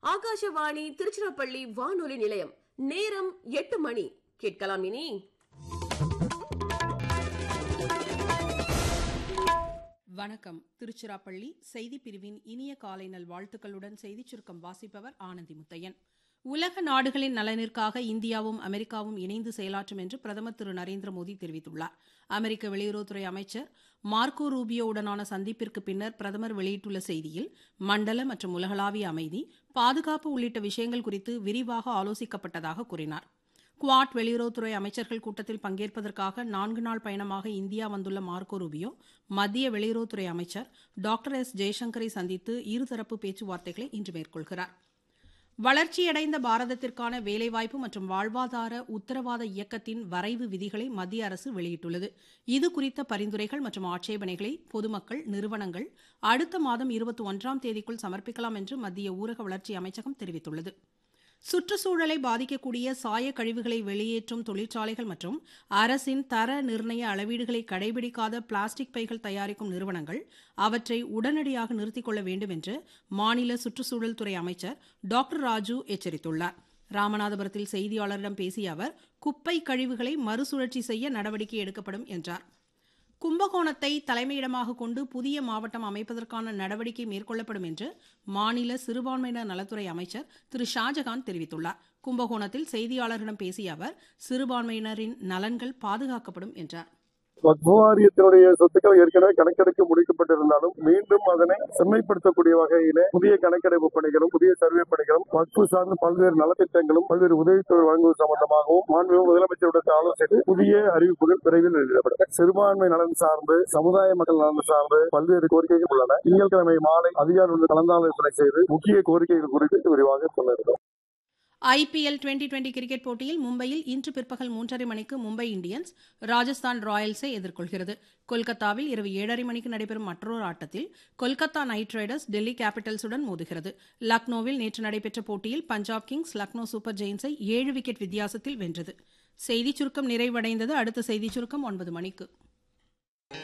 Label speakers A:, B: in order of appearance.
A: ஆகாஷவாணி திருச்சிராப்பள்ளி வானொலி நிலையம் நேரம் எட்டு மணி கேட்கலாம் இனி
B: வணக்கம் திருச்சிராப்பள்ளி செய்தி பிரிவின் இனிய காலை நல் வாழ்த்துக்களுடன் செய்திச் சுருக்கம் வாசிப்பவர் ஆனந்தி முத்தையன் உலக நாடுகளின் நலனிற்காக இந்தியாவும் அமெரிக்காவும் இணைந்து செயலாற்றும் என்று பிரதமர் திரு நரேந்திர மோடி தெரிவித்துள்ளார் அமெரிக்க வெளியுறவுத்துறை அமைச்சர் மார்க்கோ ரூபியோவுடனான சந்திப்பிற்கு பின்னர் பிரதமர் வெளியிட்டுள்ள செய்தியில் மண்டல மற்றும் உலகளாவிய அமைதி பாதுகாப்பு உள்ளிட்ட விஷயங்கள் குறித்து விரிவாக ஆலோசிக்கப்பட்டதாக கூறினார் குவாட் வெளியுறவுத்துறை அமைச்சர்கள் கூட்டத்தில் பங்கேற்பதற்காக நான்கு நாள் பயணமாக இந்தியா வந்துள்ள மார்க்கோ ரூபியோ மத்திய வெளியுறவுத்துறை அமைச்சர் டாக்டர் எஸ் ஜெய்சங்கரை சந்தித்து இருதரப்பு பேச்சுவார்த்தைகளை இன்று மேற்கொள்கிறார் வளர்ச்சியடைந்த பாரதத்திற்கான வேலைவாய்ப்பு மற்றும் வாழ்வாதார உத்தரவாத இயக்கத்தின் வரைவு விதிகளை மத்திய அரசு வெளியிட்டுள்ளது இது குறித்த பரிந்துரைகள் மற்றும் ஆட்சேபனைகளை பொதுமக்கள் நிறுவனங்கள் அடுத்த மாதம் இருபத்தி ஒன்றாம் தேதிக்குள் சமர்ப்பிக்கலாம் என்று மத்திய ஊரக வளர்ச்சி அமைச்சகம் தெரிவித்துள்ளது சுற்றுச்சூழலை பாதிக்கக்கூடிய சாய கழிவுகளை வெளியேற்றும் தொழிற்சாலைகள் மற்றும் அரசின் தர நிர்ணய அளவீடுகளை கடைபிடிக்காத பிளாஸ்டிக் பைகள் தயாரிக்கும் நிறுவனங்கள் அவற்றை உடனடியாக நிறுத்திக் கொள்ள வேண்டும் என்று மாநில சுற்றுச்சூழல் துறை அமைச்சர் டாக்டர் ராஜு எச்சரித்துள்ளார் ராமநாதபுரத்தில் செய்தியாளரிடம் பேசிய அவர் குப்பை கழிவுகளை மறுசுழற்சி செய்ய நடவடிக்கை எடுக்கப்படும் என்றார் கும்பகோணத்தை தலைமையிடமாக கொண்டு புதிய மாவட்டம் அமைப்பதற்கான நடவடிக்கை மேற்கொள்ளப்படும் என்று மாநில சிறுபான்மையினர் நலத்துறை அமைச்சர் திரு ஷாஜகான் தெரிவித்துள்ளார் கும்பகோணத்தில் செய்தியாளர்களிடம் பேசிய அவர் சிறுபான்மையினரின் நலன்கள் பாதுகாக்கப்படும் என்றார்
C: வக்ஃபு வாரியத்தினுடைய சொத்துக்கள் ஏற்கனவே கணக்கெடுக்க முடிக்கப்பட்டிருந்தாலும் மீண்டும் அதனை செம்மைப்படுத்தக்கூடிய வகையிலே புதிய கணக்கெடுப்பு பணிகளும் புதிய சர்வே பணிகளும் வக்ஃபு சார்ந்த பல்வேறு நலத்திட்டங்களும் பல்வேறு உதவித்தொகை வழங்குவது சம்பந்தமாகவும் மாண்பு முதலமைச்சருடன் ஆலோசித்து புதிய அறிவிப்புகள் விரைவில் வெளியிடப்படும் சிறுபான்மை நலன் சார்ந்து சமுதாய மக்கள் நலன் சார்ந்து பல்வேறு கோரிக்கைகள் உள்ளன திங்கட்கிழமை மாலை அதிகாரிகளுடன் கலந்தாலோசனை செய்து முக்கிய கோரிக்கைகள் குறித்து விரிவாக சொல்ல இருக்கிறோம்
B: ஐபிஎல் டுவெண்டி டுவெண்டி கிரிக்கெட் போட்டியில் மும்பையில் இன்று பிற்பகல் மூன்றரை மணிக்கு மும்பை இந்தியன்ஸ் ராஜஸ்தான் ராயல்ஸை எதிர்கொள்கிறது கொல்கத்தாவில் இரவு ஏழரை மணிக்கு நடைபெறும் மற்றொரு ஆட்டத்தில் கொல்கத்தா நைட் ரைடர்ஸ் டெல்லி கேபிட்டல்ஸுடன் மோதுகிறது லக்னோவில் நேற்று நடைபெற்ற போட்டியில் பஞ்சாப் கிங்ஸ் லக்னோ சூப்பர் ஜெயின்ஸை ஏழு விக்கெட் வித்தியாசத்தில் வென்றது செய்திச் சுருக்கம் நிறைவடைந்தது அடுத்த செய்திச் சுருக்கம் ஒன்பது மணிக்கு